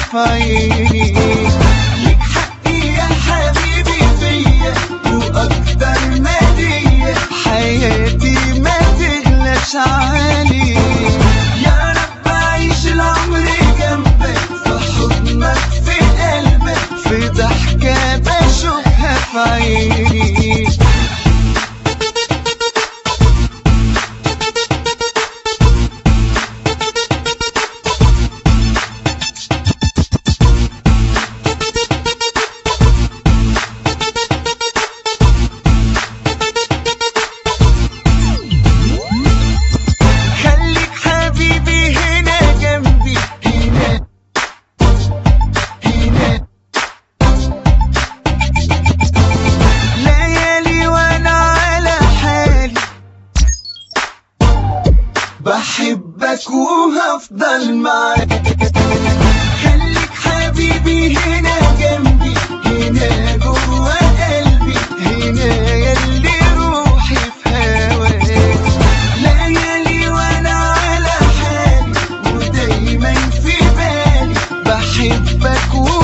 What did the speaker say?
في عيني ليك حقي يا حبيبي فيا واكتر ما ليا حياتي ما تغلاش عليك يا رب اعيش العمر جنبك في حضنك في قلبك في ضحكة بشوفها في عيني خليك حبيبي هنا جنبي هنا هنا ليالي وانا على حالي بحبك وهفضل معاك خليك حبيبي هنا جنبي هنا جوا قلبي هنا يلي روحي في هواك ليالي وانا على حالي ودايما في بالي بحبك